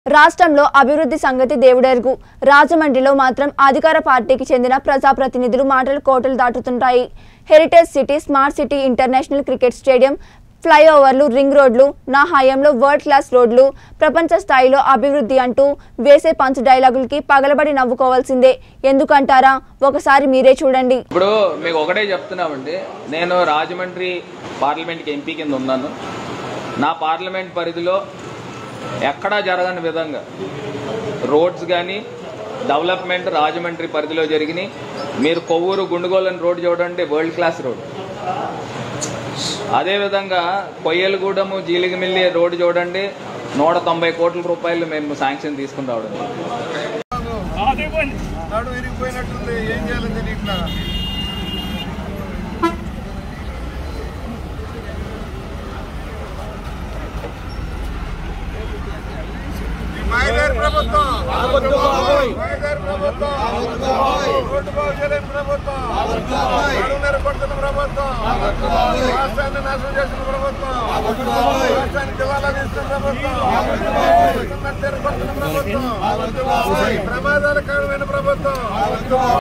రాష్ట్రంలో అభివృద్ధి సంగతి దేవుడెరుగు రాజమండ్రిలో మాత్రం అధికార పార్టీకి చెందిన ప్రజాప్రతినిధులు మాటలు కోటలు దాటుతుంటాయి heritage city smart city international cricket stadium ఫ్లైఓవర్లు రింగ్ రోడ్లు నా హయాంలో వరల్డ్ క్లాస్ రోడ్లు ప్రపంచ స్థాయిలో అభివృద్ధి అంటూ వేసే పంచ్ డైలాగులకి పగలబడి నవ్వుకోవాల్సిందే ఎందుకంటారా ఒకసారి మీరే చూడండి ఇప్పుడు మీకు ఒకటే చెప్తున్నామండి నేను రాజమండ్రి పార్లమెంట్కి ఎంపీ కింద ఉన్నాను నా పార్లమెంట్ పరిధిలో ఎక్కడా జరగని విధంగా రోడ్స్ కానీ డెవలప్మెంట్ రాజమండ్రి పరిధిలో జరిగినాయి మీరు కొవ్వూరు గుండుగోలని రోడ్ చూడండి వరల్డ్ క్లాస్ రోడ్ అదేవిధంగా కొయ్యలగూడెము జీలిగిమిల్లి రోడ్డు చూడండి నూట తొంభై కోట్ల రూపాయలు మేము శాంక్షన్ తీసుకుని రావడం నడు విరిగిపోయినట్టుంది ఏం చేయాలో తెలియట్లా ఈ మాయదారి ప్రభుత్వం మాయదారి ప్రభుత్వం రోడ్డు బాగు చేయలేని ప్రభుత్వం నడున్నర కొడుతున్న ప్రభుత్వం రాష్ట్రాన్ని నాశనం చేసిన ప్రభుత్వం రాష్ట్రాన్ని దివాలా తీస్తున్న ప్రభుత్వం నట్టేరు కొడుతున్న ప్రభుత్వం ప్రమాదాల కారణమైన ప్రభుత్వం